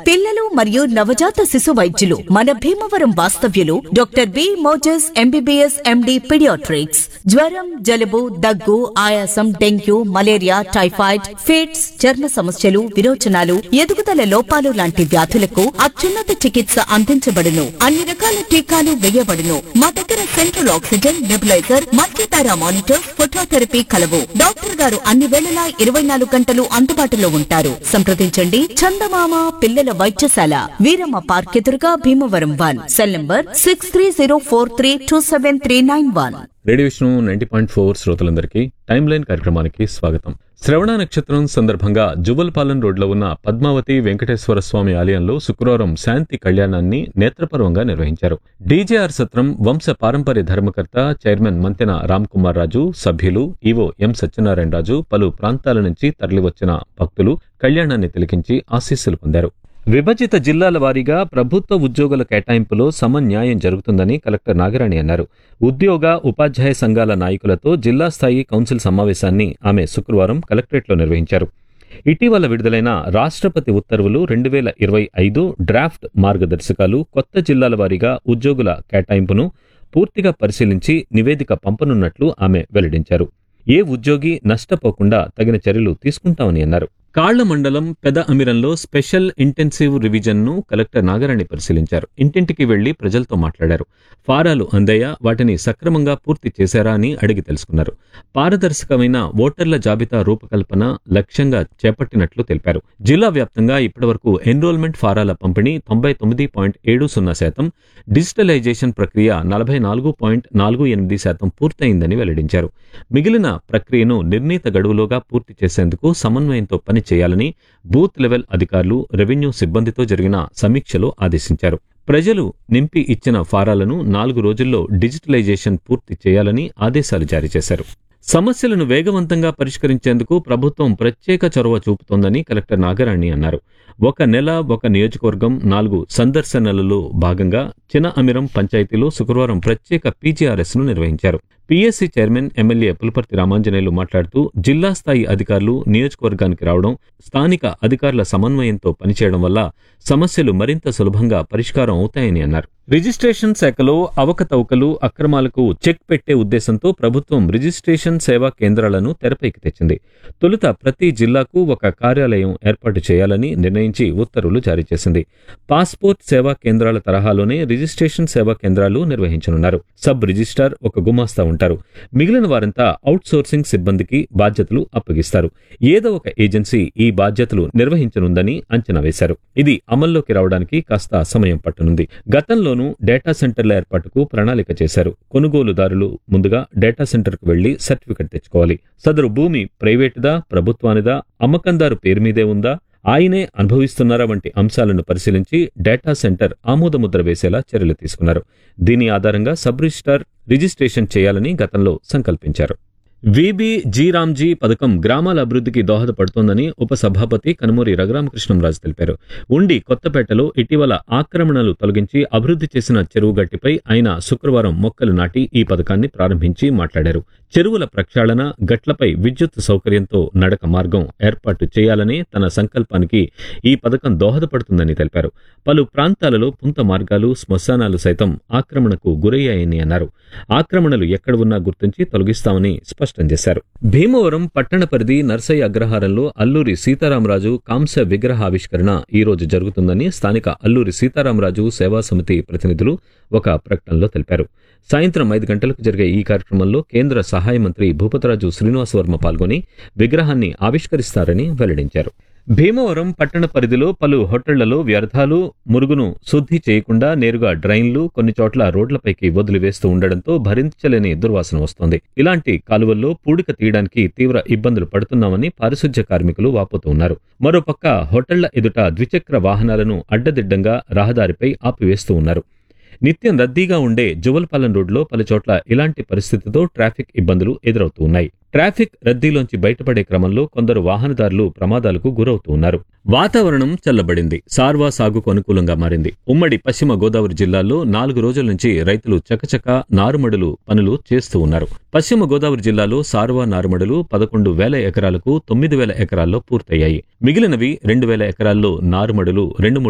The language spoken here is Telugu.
పిల్లలు మరియు నవజాత శిశు వైద్యులు మన భీమవరం వాస్తవ్యులు doctor B Moses MBBS MD paediatrics జ్వరం జలుబు దగ్గు ఆయాసం డెంగ్యూ మలేరియా టైఫాయిడ్ ఫిట్స్ చర్మ సమస్యలు విరోచనాలు ఎదుగుదల లోపాలు లాంటి వ్యాధులకు అత్యున్నత చికిత్స అందించబడును అన్ని రకాల టీకాలు వేయబడును మా దగ్గర central oxygen nebuliser multipara monitor phototherapy కలవు డాక్టర్ గారు అన్ని వేళలా ఇరవై నాలుగు గంటలు అందుబాటులో ఉంటారు సంప్రదించండి చందమామ పిల్లల వైద్యశాల వీరమ్మ పార్క్ ఎదురుగా Bhimavaram one cell number six three zero four three two seven three nine one radio Vishnu ninety point four శ్రోతలందరికీ టైమ్ లైన్ కార్యక్రమానికి స్వాగతం శ్రవణ నక్షత్రం సందర్భంగా జువల్పాలెం రోడ్లో ఉన్న పద్మావతి వెంకటేశ్వర స్వామి ఆలయంలో శుక్రవారం శాంతి కళ్యాణాన్ని నేత్రపర్వంగా నిర్వహించారు డీజేఆర్ సత్రం వంశ పారంపర్య ధర్మకర్త చైర్మన్ మంతెన రామ్ కుమార్ రాజు సభ్యులు ఈవో ఎం సత్యనారాయణ రాజు పలు ప్రాంతాల నుంచి తరలివచ్చిన భక్తులు కళ్యాణాన్ని తిలకించి ఆశీస్సులు పొందారు విభజిత జిల్లాల వారీగా ప్రభుత్వ ఉద్యోగుల కేటాయింపులో సమన్యాయం జరుగుతుందని కలెక్టర్ నాగరాణి అన్నారు ఉద్యోగ ఉపాధ్యాయ సంఘాల నాయకులతో జిల్లా స్థాయి కౌన్సిల్ సమావేశాన్ని ఆమె శుక్రవారం కలెక్టరేట్లో నిర్వహించారు ఇటీవల విడుదలైన రాష్ట్రపతి ఉత్తర్వులు రెండు వేల ఇరవై ఐదు డ్రాఫ్ట్ మార్గదర్శకాలు కొత్త జిల్లాల వారీగా ఉద్యోగుల కేటాయింపును పూర్తిగా పరిశీలించి నివేదిక పంపనున్నట్లు ఆమె వెల్లడించారు ఏ ఉద్యోగి నష్టపోకుండా తగిన చర్యలు తీసుకుంటామని అన్నారు కాళ్ల మండలం పెద అమిరంలో స్పెషల్ ఇంటెన్సివ్ రివిజన్ ను కలెక్టర్ నాగరాణి పరిశీలించారు ఇంటింటికి వెళ్లి ప్రజలతో మాట్లాడారు ఫారాలు అందాయా వాటిని సక్రమంగా పూర్తి చేశారా అని అడిగి తెలుసుకున్నారు పారదర్శకమైన ఓటర్ల జాబితా రూపకల్పన లక్ష్యంగా చేపట్టినట్లు తెలిపారు జిల్లా వ్యాప్తంగా ఇప్పటివరకు ఎన్రోల్మెంట్ ఫారాల పంపిణీ తొంభై తొమ్మిది పాయింట్ ఏడు సున్నా శాతం డిజిటలైజేషన్ ప్రక్రియ నలభై నాలుగు పాయింట్ నాలుగు ఎనిమిది శాతం పూర్తయిందని వెల్లడించారు మిగిలిన ప్రక్రియను నిర్ణీత గడువులోగా పూర్తి చేసేందుకు సమన్వయంతో పని చేయాలని బూత్ లెవెల్ అధికారులు రెవెన్యూ సిబ్బందితో జరిగిన సమీక్షలో ఆదేశించారు ప్రజలు నింపి ఇచ్చిన ఫారాలను నాలుగు రోజుల్లో డిజిటలైజేషన్ పూర్తి చేయాలని ఆదేశాలు జారీ చేశారు సమస్యలను వేగవంతంగా పరిష్కరించేందుకు ప్రభుత్వం ప్రత్యేక చొరవ చూపుతోందని కలెక్టర్ నాగరాణి అన్నారు ఒక నెల ఒక నియోజకవర్గం నాలుగు సందర్శనలలో భాగంగా చిన అమిరం పంచాయతీలో శుక్రవారం ప్రత్యేక పీజీఆర్ఎస్ ను నిర్వహించారు PSC chairman MLA Pulaparthi Ramanjaneyulu మాట్లాడుతూ జిల్లా స్థాయి అధికారులు నియోజకవర్గానికి రావడం స్థానిక అధికారుల సమన్వయంతో పనిచేయడం వల్ల సమస్యలు మరింత సులభంగా పరిష్కారం అవుతాయని అన్నారు రిజిస్ట్రేషన్ శాఖలో అవకతవకలు అక్రమాలకు చెక్ పెట్టే ఉద్దేశంతో ప్రభుత్వం రిజిస్ట్రేషన్ సేవా కేంద్రాలను తెరపైకి తెచ్చింది తొలుత ప్రతి జిల్లాకు ఒక కార్యాలయం ఏర్పాటు చేయాలని నిర్ణయించి ఉత్తర్వులు జారీ చేసింది పాస్పోర్ట్ సేవా కేంద్రాల తరహాలోనే రిజిస్ట్రేషన్ సేవా కేంద్రాలు నిర్వహించనున్నారు సబ్ రిజిస్ట్రార్ ఒక గుమాస్తా ఉంటారు మిగిలిన వారంతా అవుట్ సోర్సింగ్ సిబ్బందికి బాధ్యతలు అప్పగిస్తారు ఏదో ఒక ఏజెన్సీ ఈ బాధ్యతలు నిర్వహించనుందని అంచనా వేశారు ఇది అమల్లోకి రావడానికి కాస్త సమయం పట్టనుంది గతంలోనూ డేటా సెంటర్ల ఏర్పాటుకు ప్రణాళిక చేశారు కొనుగోలుదారులు ముందుగా డేటా సెంటర్కు వెళ్లి సర్టిఫికెట్ తెచ్చుకోవాలి సదరు భూమి ప్రైవేటుదా ప్రభుత్వానిదా అమ్మకందారు పేరు మీదే ఉందా ఆయనే అనుభవిస్తున్నారా వంటి అంశాలను పరిశీలించి డేటా సెంటర్ ఆమోదముద్ర వేసేలా చర్యలు తీసుకున్నారు దీని ఆధారంగా సబ్ రిజిస్టార్ రిజిస్ట్రేషన్ చేయాలని గతంలో సంకల్పించారు విబి జీరామ్జీ పథకం గ్రామాల అభివృద్ధికి దోహదపడుతోందని ఉప సభాపతి కనుమూరి రఘురామకృష్ణంరాజు తెలిపారు ఉండి కొత్తపేటలో ఇటీవల ఆక్రమణలు తొలగించి అభివృద్ధి చేసిన చెరువు గట్టిపై ఆయన శుక్రవారం మొక్కలు నాటి ఈ పథకాన్ని ప్రారంభించి మాట్లాడారు చెరువుల ప్రక్షాళన గట్లపై విద్యుత్ సౌకర్యంతో నడక మార్గం ఏర్పాటు చేయాలనే తన సంకల్పానికి ఈ పథకం దోహదపడుతుందని తెలిపారు పలు ప్రాంతాలలో పుంత మార్గాలు శ్మశానాలు సైతం ఆక్రమణకు గురయ్యాయని అన్నారు ఆక్రమణలు ఎక్కడ ఉన్నా గుర్తించి తొలగిస్తామని స్పష్టం చేశారు భీమవరం పట్టణ పరిధి నర్సయ్య అగ్రహారంలో అల్లూరి సీతారామరాజు కాంస్య విగ్రహావిష్కరణ ఈ రోజు జరుగుతుందని స్థానిక అల్లూరి సీతారామరాజు సేవా సమితి ప్రతినిధులు ఒక ప్రకటనలో తెలిపారు సాయంత్రం ఐదు గంటలకు జరిగే ఈ కార్యక్రమంలో కేంద్ర సహాయ మంత్రి భూపతరాజు శ్రీనివాసవర్మ పాల్గొని విగ్రహాన్ని ఆవిష్కరిస్తారని వెల్లడించారు భీమవరం పట్టణ పరిధిలో పలు హోటళ్లలో వ్యర్థాలు మురుగును శుద్ధి చేయకుండా నేరుగా డ్రైన్లు కొన్ని చోట్ల రోడ్లపైకి వదిలివేస్తూ ఉండడంతో భరించలేని దుర్వాసన వస్తోంది ఇలాంటి కాలువల్లో పూడిక తీయడానికి తీవ్ర ఇబ్బందులు పడుతున్నామని పారిశుధ్య కార్మికులు వాపోతూ ఉన్నారు మరోపక్క హోటళ్ల ఎదుట ద్విచక్ర వాహనాలను అడ్డదిడ్డంగా రహదారిపై ఆపివేస్తూ ఉన్నారు నిత్యం రద్దీగా ఉండే జువల్పాలెం రోడ్లో పలుచోట్ల ఇలాంటి పరిస్థితితో ట్రాఫిక్ ఇబ్బందులు ఎదురవుతూ ఉన్నాయి ట్రాఫిక్ రద్దీలోంచి బయటపడే క్రమంలో కొందరు వాహనదారులు ప్రమాదాలకు గురవుతూ ఉన్నారు వాతావరణం చల్లబడింది సార్వా సాగుకు అనుకూలంగా మారింది ఉమ్మడి పశ్చిమ గోదావరి జిల్లాలో నాలుగు రోజుల నుంచి రైతులు చకచక నారుమడులు పనులు చేస్తూ ఉన్నారు పశ్చిమ గోదావరి జిల్లాలో సార్వా నారుమడులు పదకొండు వేల ఎకరాలకు తొమ్మిది వేల ఎకరాల్లో పూర్తయ్యాయి మిగిలినవి రెండు వేల ఎకరాల్లో నారుమడులు రెండు